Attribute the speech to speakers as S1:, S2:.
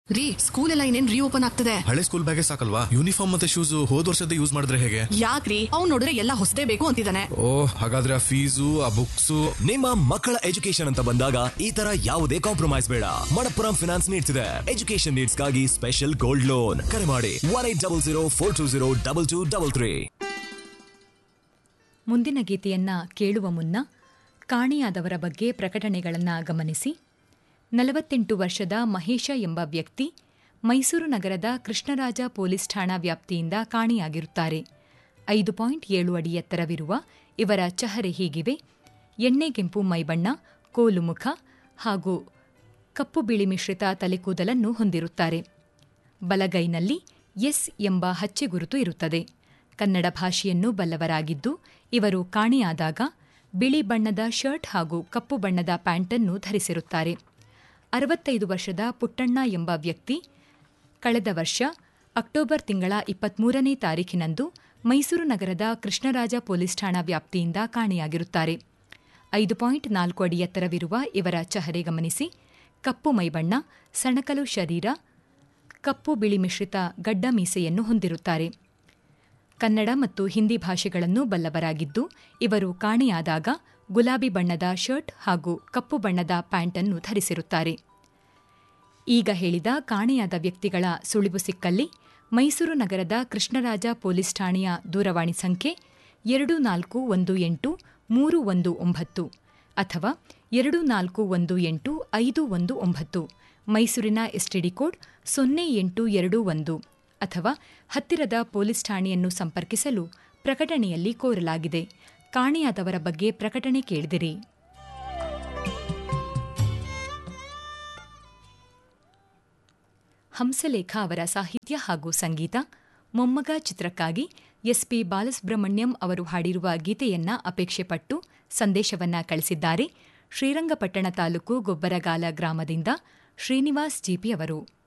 S1: ರೀ ಸ್ಕೂಲ್ ಎಲ್ಲ ಇನ್ನೇನ್ ರೀಓಪನ್ ಆಗ್ತದೆ
S2: ಹಳೆ ಸ್ಕೂಲ್ ಬ್ಯಾಗೇ ಸಾಕಲ್ವಾ ಯೂನಿಫಾರ್ಮ್ ಮತ್ತೆ ಶೂಸ್ ಹೋದ್ ವರ್ಷದ ಯೂಸ್ ಮಾಡಿದ್ರೆ ಹೇಗೆ
S1: ಯಾಕ್ರಿ ಅವ್ನ್ ನೋಡಿದ್ರೆ ಎಲ್ಲ ಹೊಸದೇ ಬೇಕು ಅಂತಿದ್ದಾನೆ
S2: ಓ ಹಾಗಾದ್ರೆ ಆ ಫೀಸು ಆ ಬುಕ್ಸು
S3: ನಿಮ್ಮ ಮಕ್ಕಳ ಎಜುಕೇಶನ್ ಅಂತ ಬಂದಾಗ ಈ ತರ ಯಾವುದೇ ಕಾಂಪ್ರಮೈಸ್ ಬೇಡ ಮಣಪ್ಪುರಂ ಫಿನಾನ್ಸ್ ನೀಡ್ಸ್ ಇದೆ ಎಜುಕೇಶನ್ ನೀಡ್ಸ್ ಗಾಗಿ ಸ್ಪೆಷಲ್ ಗೋಲ್ಡ್ ಲೋನ್ ಕರೆ ಮಾಡಿ one eight double zero four two zero double two double three
S4: ಮುಂದಿನ ಗೀತೆಯನ್ನ ಕೇಳುವ ಮುನ್ನ ಕಾಣೆಯಾದವರ ಬಗ್ಗೆ ಪ್ರಕಟಣೆಗಳನ್ನು ಗಮನಿಸಿ ನಲವತ್ತೆಂಟು ವರ್ಷದ ಮಹೇಶ ಎಂಬ ವ್ಯಕ್ತಿ ಮೈಸೂರು ನಗರದ ಕೃಷ್ಣರಾಜ ಪೊಲೀಸ್ ಠಾಣಾ ವ್ಯಾಪ್ತಿಯಿಂದ ಕಾಣೆಯಾಗಿರುತ್ತಾರೆ ಐದು ಪಾಯಿಂಟ್ ಏಳು ಅಡಿ ಎತ್ತರವಿರುವ ಇವರ ಚಹರೆ ಹೀಗಿವೆ ಎಣ್ಣೆಗೆಂಪು ಮೈಬಣ್ಣ ಕೋಲು ಮುಖ ಹಾಗೂ ಕಪ್ಪು ಬಿಳಿ ಮಿಶ್ರಿತ ತಲೆಕೂದಲನ್ನು ಹೊಂದಿರುತ್ತಾರೆ ಬಲಗೈನಲ್ಲಿ ಎಸ್ ಎಂಬ ಹಚ್ಚೆ ಗುರುತು ಇರುತ್ತದೆ ಕನ್ನಡ ಭಾಷೆಯನ್ನು ಬಲ್ಲವರಾಗಿದ್ದು ಇವರು ಕಾಣೆಯಾದಾಗ ಬಿಳಿ ಬಣ್ಣದ ಶರ್ಟ್ ಹಾಗೂ ಕಪ್ಪು ಬಣ್ಣದ ಪ್ಯಾಂಟನ್ನು ಧರಿಸಿರುತ್ತಾರೆ ಅರವತ್ತೈದು ವರ್ಷದ ಪುಟ್ಟಣ್ಣ ಎಂಬ ವ್ಯಕ್ತಿ ಕಳೆದ ವರ್ಷ ಅಕ್ಟೋಬರ್ ತಿಂಗಳ ಇಪ್ಪತ್ಮೂರನೇ ತಾರೀಖಿನಂದು ಮೈಸೂರು ನಗರದ ಕೃಷ್ಣರಾಜ ಪೊಲೀಸ್ ಠಾಣಾ ವ್ಯಾಪ್ತಿಯಿಂದ ಕಾಣೆಯಾಗಿರುತ್ತಾರೆ ಐದು ಪಾಯಿಂಟ್ ನಾಲ್ಕು ಅಡಿ ಎತ್ತರವಿರುವ ಇವರ ಚಹರೆ ಗಮನಿಸಿ ಕಪ್ಪು ಮೈಬಣ್ಣ ಸಣಕಲು ಶರೀರ ಕಪ್ಪು ಬಿಳಿ ಮಿಶ್ರಿತ ಗಡ್ಡ ಮೀಸೆಯನ್ನು ಹೊಂದಿರುತ್ತಾರೆ ಕನ್ನಡ ಮತ್ತು ಹಿಂದಿ ಭಾಷೆಗಳನ್ನು ಬಲ್ಲವರಾಗಿದ್ದು ಇವರು ಕಾಣೆಯಾದಾಗ ಗುಲಾಬಿ ಬಣ್ಣದ ಶರ್ಟ್ ಹಾಗೂ ಕಪ್ಪು ಬಣ್ಣದ ಪ್ಯಾಂಟನ್ನು ಧರಿಸಿರುತ್ತಾರೆ ಈಗ ಹೇಳಿದ ಕಾಣೆಯಾದ ವ್ಯಕ್ತಿಗಳ ಸುಳಿವು ಸಿಕ್ಕಲ್ಲಿ ಮೈಸೂರು ನಗರದ ಕೃಷ್ಣರಾಜ ಪೊಲೀಸ್ ಠಾಣೆಯ ದೂರವಾಣಿ ಸಂಖ್ಯೆ ಎರಡು ನಾಲ್ಕು ಒಂದು ಎಂಟು ಮೂರು ಒಂದು ಒಂಬತ್ತು ಅಥವಾ ಎರಡು ನಾಲ್ಕು ಒಂದು ಎಂಟು ಐದು ಒಂದು ಒಂಬತ್ತು ಮೈಸೂರಿನ ಎಸ್ಟಿಡಿ ಕೋಡ್ ಸೊನ್ನೆ ಎಂಟು ಎರಡು ಒಂದು ಅಥವಾ ಹತ್ತಿರದ ಪೊಲೀಸ್ ಠಾಣೆಯನ್ನು ಸಂಪರ್ಕಿಸಲು ಪ್ರಕಟಣೆಯಲ್ಲಿ ಕೋರಲಾಗಿದೆ ಕಾಣೆಯಾದವರ ಬಗ್ಗೆ ಪ್ರಕಟಣೆ ಕೇಳಿದಿರಿ ಹಂಸಲೇಖ ಅವರ ಸಾಹಿತ್ಯ ಹಾಗೂ ಸಂಗೀತ ಮೊಮ್ಮಗ ಚಿತ್ರಕ್ಕಾಗಿ ಎಸ್ಪಿ ಬಾಲಸುಬ್ರಹ್ಮಣ್ಯಂ ಅವರು ಹಾಡಿರುವ ಗೀತೆಯನ್ನ ಅಪೇಕ್ಷೆಪಟ್ಟು ಸಂದೇಶವನ್ನ ಕಳಿಸಿದ್ದಾರೆ ಶ್ರೀರಂಗಪಟ್ಟಣ ತಾಲೂಕು ಗೊಬ್ಬರಗಾಲ ಗ್ರಾಮದಿಂದ ಶ್ರೀನಿವಾಸ್ ಜಿಪಿ ಅವರು